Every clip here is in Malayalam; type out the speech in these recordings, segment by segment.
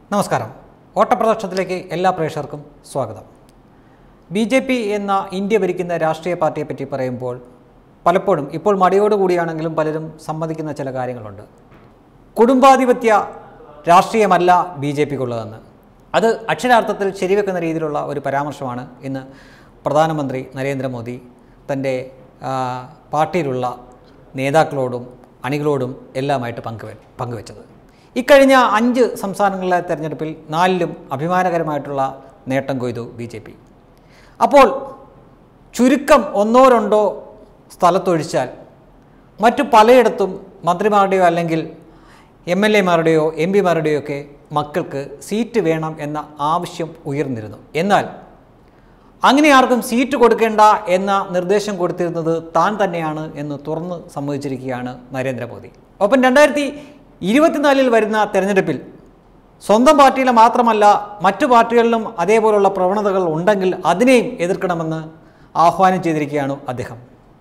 നമസ്കാരം ഓട്ടപ്രദർശനത്തിലേക്ക് എല്ലാ പ്രേക്ഷകർക്കും സ്വാഗതം ബി ജെ പി എന്ന ഇന്ത്യ ഭരിക്കുന്ന രാഷ്ട്രീയ പാർട്ടിയെ പറ്റി പറയുമ്പോൾ പലപ്പോഴും ഇപ്പോൾ മടിയോടുകൂടിയാണെങ്കിലും പലരും സമ്മതിക്കുന്ന ചില കാര്യങ്ങളുണ്ട് കുടുംബാധിപത്യ രാഷ്ട്രീയമല്ല ബി ജെ പിക്കുള്ളതെന്ന് അത് അക്ഷരാർത്ഥത്തിൽ ശരിവെക്കുന്ന രീതിയിലുള്ള ഒരു പരാമർശമാണ് ഇന്ന് പ്രധാനമന്ത്രി നരേന്ദ്രമോദി തൻ്റെ ആ, പാർട്ടിയിലുള്ള നേതാക്കളോടും അണികളോടും എല്ലാമായിട്ട് പങ്കുവെ പങ്കുവെച്ചത് ഇക്കഴിഞ്ഞ അഞ്ച് സംസ്ഥാനങ്ങളിലെ തെരഞ്ഞെടുപ്പിൽ നാലിലും അഭിമാനകരമായിട്ടുള്ള നേട്ടം കൊയ്തു ബി ജെ പി അപ്പോൾ ചുരുക്കം ഒന്നോ രണ്ടോ സ്ഥലത്തൊഴിച്ചാൽ മറ്റു പലയിടത്തും മന്ത്രിമാരുടെയോ അല്ലെങ്കിൽ എം എൽ എമാരുടെയോ എം പിമാരുടെയോ ഒക്കെ മക്കൾക്ക് സീറ്റ് വേണം എന്ന ആവശ്യം ഉയർന്നിരുന്നു എന്നാൽ അങ്ങനെ ആർക്കും സീറ്റ് കൊടുക്കേണ്ട എന്ന നിർദ്ദേശം കൊടുത്തിരുന്നത് താൻ തന്നെയാണ് എന്ന് തുറന്ന് സമ്മതിച്ചിരിക്കുകയാണ് നരേന്ദ്രമോദി ഒപ്പം രണ്ടായിരത്തി ഇരുപത്തിനാലിൽ വരുന്ന തെരഞ്ഞെടുപ്പിൽ സ്വന്തം പാർട്ടിയിലെ മാത്രമല്ല മറ്റു പാർട്ടികളിലും അതേപോലുള്ള പ്രവണതകൾ ഉണ്ടെങ്കിൽ അതിനെയും എതിർക്കണമെന്ന് ആഹ്വാനം ചെയ്തിരിക്കുകയാണ് അദ്ദേഹം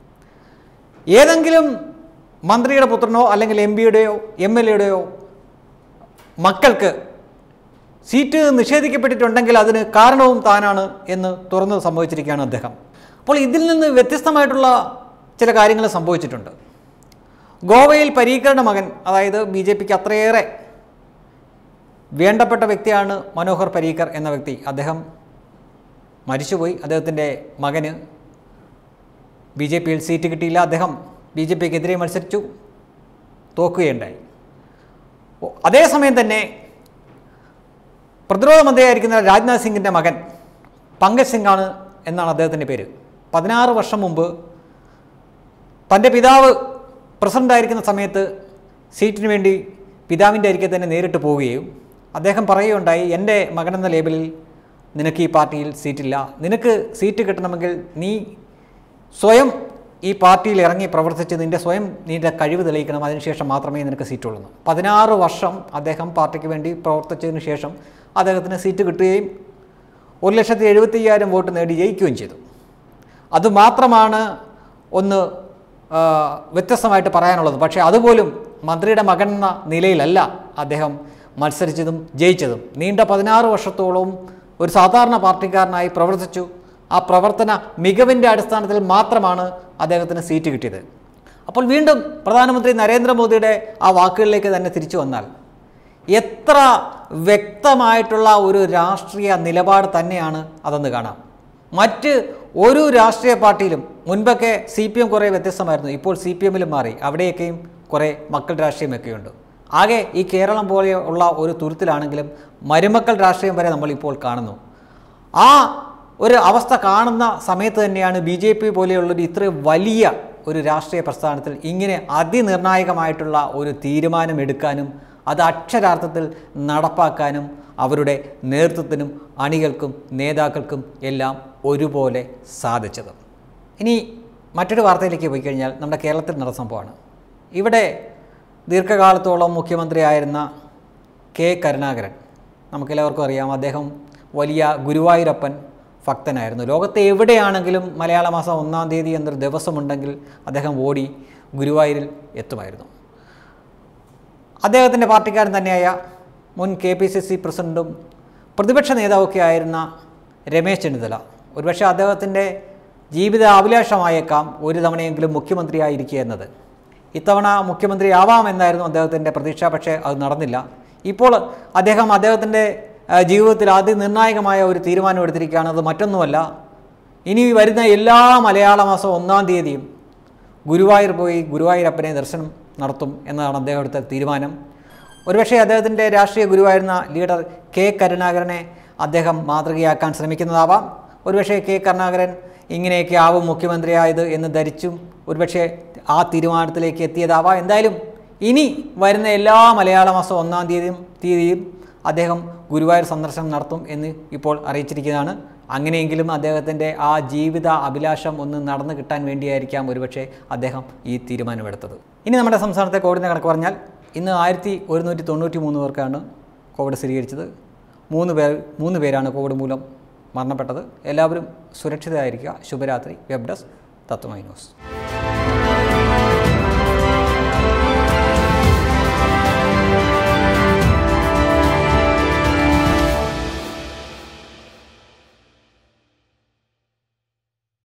ഏതെങ്കിലും മന്ത്രിയുടെ പുത്രനോ അല്ലെങ്കിൽ എം പിയുടെയോ എം എൽ എയുടെയോ മക്കൾക്ക് സീറ്റ് നിഷേധിക്കപ്പെട്ടിട്ടുണ്ടെങ്കിൽ അതിന് കാരണവും താനാണ് എന്ന് തുറന്ന് സംഭവിച്ചിരിക്കുകയാണ് അദ്ദേഹം അപ്പോൾ ഇതിൽ നിന്ന് വ്യത്യസ്തമായിട്ടുള്ള ചില കാര്യങ്ങൾ സംഭവിച്ചിട്ടുണ്ട് ഗോവയിൽ പരീക്കറുടെ മകൻ അതായത് ബി ജെ പിക്ക് അത്രയേറെ വേണ്ടപ്പെട്ട വ്യക്തിയാണ് മനോഹർ പരീക്കർ എന്ന വ്യക്തി അദ്ദേഹം മരിച്ചുപോയി അദ്ദേഹത്തിൻ്റെ മകന് ബി ജെ പിയിൽ സീറ്റ് കിട്ടിയില്ല അദ്ദേഹം ബി ജെ പിക്കെതിരെ മത്സരിച്ചു തോക്കുകയുണ്ടായി ഓ, അതേസമയം തന്നെ പ്രതിരോധ മന്ത്രിയായിരിക്കുന്ന രാജ്നാഥ് സിംഗിൻ്റെ മകൻ പങ്കജ് സിംഗ് ആണ് എന്നാണ് അദ്ദേഹത്തിൻ്റെ പേര് പതിനാറ് വർഷം മുമ്പ് തൻ്റെ പിതാവ് പ്രസിഡൻ്റായിരിക്കുന്ന സമയത്ത് സീറ്റിന് വേണ്ടി പിതാവിൻ്റെ അരികെ തന്നെ നേരിട്ട് പോവുകയും അദ്ദേഹം പറയുകയുണ്ടായി എൻ്റെ മകനെന്ന ലേബലിൽ നിനക്ക് ഈ പാർട്ടിയിൽ സീറ്റില്ല നിനക്ക് സീറ്റ് കിട്ടണമെങ്കിൽ നീ സ്വയം ഈ പാർട്ടിയിൽ ഇറങ്ങി പ്രവർത്തിച്ച് നിൻ്റെ സ്വയം നിൻ്റെ കഴിവ് തെളിയിക്കണം അതിനുശേഷം മാത്രമേ നിനക്ക് സീറ്റുള്ളൂ പതിനാറ് വർഷം അദ്ദേഹം പാർട്ടിക്ക് വേണ്ടി പ്രവർത്തിച്ചതിന് ശേഷം അദ്ദേഹത്തിന് സീറ്റ് കിട്ടുകയും ഒരു ലക്ഷത്തി എഴുപത്തി അയ്യായിരം വോട്ട് നേടി ജയിക്കുകയും ചെയ്തു അതുമാത്രമാണ് ഒന്ന് ആ, വ്യത്യസ്തമായിട്ട് പറയാനുള്ളത് പക്ഷേ അതുപോലും മന്ത്രിയുടെ മകൻ എന്ന നിലയിലല്ല അദ്ദേഹം മത്സരിച്ചതും ജയിച്ചതും നീണ്ട പതിനാറ് വർഷത്തോളം ഒരു സാധാരണ പാർട്ടിക്കാരനായി പ്രവർത്തിച്ചു ആ പ്രവർത്തന മികവിൻ്റെ അടിസ്ഥാനത്തിൽ മാത്രമാണ് അദ്ദേഹത്തിന് സീറ്റ് കിട്ടിയത് അപ്പോൾ വീണ്ടും പ്രധാനമന്ത്രി നരേന്ദ്രമോദിയുടെ ആ വാക്കുകളിലേക്ക് തന്നെ തിരിച്ചു വന്നാൽ എത്ര വ്യക്തമായിട്ടുള്ള ഒരു രാഷ്ട്രീയ നിലപാട് തന്നെയാണ് അതെന്ന് കാണാം മറ്റ് ഒരു രാഷ്ട്രീയ പാർട്ടിയിലും മുൻപൊക്കെ സി പി എം കുറേ വ്യത്യസ്തമായിരുന്നു ഇപ്പോൾ സി പി എമ്മിലും മാറി അവിടെയൊക്കെയും കുറേ മക്കൾ രാഷ്ട്രീയമൊക്കെയുണ്ട് ആകെ ഈ കേരളം പോലെ ഉള്ള ഒരു തുരുത്തിലാണെങ്കിലും മരുമക്കൾ രാഷ്ട്രീയം വരെ നമ്മൾ ഇപ്പോൾ കാണുന്നു ആ ഒരു അവസ്ഥ കാണുന്ന സമയത്ത് തന്നെയാണ് ബി ജെ പി പോലെയുള്ളൊരു ഇത്ര വലിയ ഒരു രാഷ്ട്രീയ പ്രസ്ഥാനത്തിൽ ഇങ്ങനെ അതിനിർണായകമായിട്ടുള്ള ഒരു തീരുമാനം എടുക്കാനും അത് അക്ഷരാർത്ഥത്തിൽ നടപ്പാക്കാനും അവരുടെ നേതൃത്വത്തിനും അണികൾക്കും നേതാക്കൾക്കും എല്ലാം ഒരുപോലെ സാധിച്ചത് ഇനി മറ്റൊരു വാർത്തയിലേക്ക് പോയി കഴിഞ്ഞാൽ നമ്മുടെ കേരളത്തിൽ നടന്ന സംഭവമാണ് ഇവിടെ ദീർഘകാലത്തോളം മുഖ്യമന്ത്രിയായിരുന്ന കെ കരുണാകരൻ നമുക്കെല്ലാവർക്കും അറിയാം അദ്ദേഹം വലിയ ഗുരുവായൂരപ്പൻ ഭക്തനായിരുന്നു ലോകത്തെ എവിടെയാണെങ്കിലും മലയാള മാസം ഒന്നാം തീയതി എന്നൊരു ദിവസമുണ്ടെങ്കിൽ അദ്ദേഹം ഓടി ഗുരുവായൂരിൽ എത്തുമായിരുന്നു അദ്ദേഹത്തിൻ്റെ പാർട്ടിക്കാരൻ തന്നെയായ മുൻ കെ പി സി സി പ്രസിഡൻറ്റും പ്രതിപക്ഷ നേതാവൊക്കെ ആയിരുന്ന രമേശ് ചെന്നിത്തല ഒരുപക്ഷെ അദ്ദേഹത്തിൻ്റെ ജീവിത അഭിലാഷമായേക്കാം ഒരു തവണയെങ്കിലും മുഖ്യമന്ത്രിയായിരിക്കുക എന്നത് ഇത്തവണ മുഖ്യമന്ത്രിയാവാമെന്നായിരുന്നു അദ്ദേഹത്തിൻ്റെ പ്രതീക്ഷ പക്ഷേ അത് നടന്നില്ല ഇപ്പോൾ അദ്ദേഹം അദ്ദേഹത്തിൻ്റെ ആ, ജീവിതത്തിൽ അതിനിർണായകമായ ഒരു തീരുമാനം എടുത്തിരിക്കുകയാണ് അത് മറ്റൊന്നുമല്ല ഇനി വരുന്ന എല്ലാ മലയാള മാസം ഒന്നാം തീയതിയും ഗുരുവായൂർ പോയി ഗുരുവായൂരപ്പനെ ദർശനം നടത്തും എന്നതാണ് അദ്ദേഹം എടുത്ത തീരുമാനം ഒരുപക്ഷെ അദ്ദേഹത്തിൻ്റെ രാഷ്ട്രീയ ഗുരുവായിരുന്ന ലീഡർ കെ കരുണാകരനെ അദ്ദേഹം മാതൃകയാക്കാൻ ശ്രമിക്കുന്നതാവാം ഒരുപക്ഷെ കെ കരുണാകരൻ ഇങ്ങനെയൊക്കെ ആവും മുഖ്യമന്ത്രിയായത് എന്ന് ധരിച്ചും ഒരുപക്ഷെ ആ തീരുമാനത്തിലേക്ക് എത്തിയതാവാം എന്തായാലും ഇനി വരുന്ന എല്ലാ മലയാള മാസം ഒന്നാം തീയതിയും തീയതിയും അദ്ദേഹം ഗുരുവായൂർ സന്ദർശനം നടത്തും എന്ന് ഇപ്പോൾ അറിയിച്ചിരിക്കുന്നതാണ് അങ്ങനെയെങ്കിലും അദ്ദേഹത്തിൻ്റെ ആ ജീവിത അഭിലാഷം ഒന്ന് നടന്നു കിട്ടാൻ വേണ്ടിയായിരിക്കാം ഒരുപക്ഷെ അദ്ദേഹം ഈ തീരുമാനമെടുത്തത് ഇനി നമ്മുടെ സംസ്ഥാനത്തെ കോവിഡിൻ്റെ കണക്ക് പറഞ്ഞാൽ ഇന്ന് ആയിരത്തി ഒരുന്നൂറ്റി തൊണ്ണൂറ്റി മൂന്ന് പേർക്കാണ് കോവിഡ് സ്ഥിരീകരിച്ചത് മൂന്ന് പേർ മൂന്ന് പേരാണ് കോവിഡ് മൂലം മരണപ്പെട്ടത് എല്ലാവരും സുരക്ഷിതരായിരിക്കുക ശുഭരാത്രി വെബ് ഡെസ്ക് തത്വമൈ ന്യൂസ്